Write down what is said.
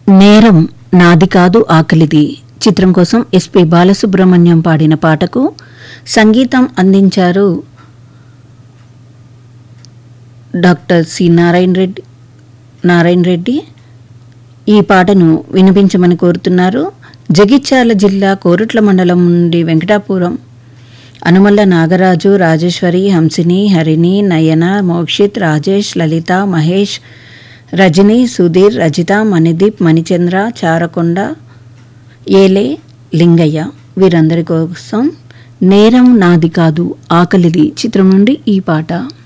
నేరం నాది కాదు ఆకలిది చిత్రం కోసం ఎస్పి బాలసుబ్రహ్మణ్యం పాడిన పాటకు సంగీతం అందించారు డాక్టర్ సి నారాయణ రెడ్డి నారాయణ రెడ్డి ఈ పాటను వినిపించమని కోరుతున్నారు జగిత్యాల జిల్లా కోరుట్ల మండలం నుండి వెంకటాపురం అనుమల్ల నాగరాజు రాజేశ్వరి హంసిని హరిణి నయన మోక్షిత్ రాజేష్ లలిత మహేష్ రజని సుధీర్ రజిత మణిదీప్ మణిచంద్ర చారకొండ ఏలే లింగయ్య వీరందరి కోసం నేరం నాది కాదు ఆకలిది చిత్రం నుండి ఈ పాట